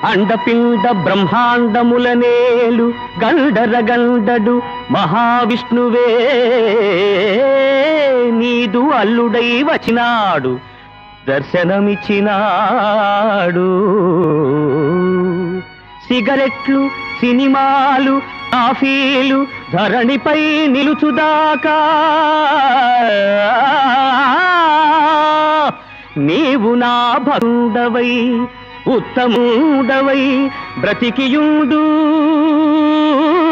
అండపిండ బ్రహ్మాండములనేలు గండర గండడు మహావిష్ణువే నీదు అల్లుడై వచ్చినాడు దర్శనమిచ్చినాడు సిగరెట్లు సినిమాలు కాఫీలు ధరణిపై నిలుచుదాకా నీవు నా భండవై ఉత్తముడవై బ్రతికియుండు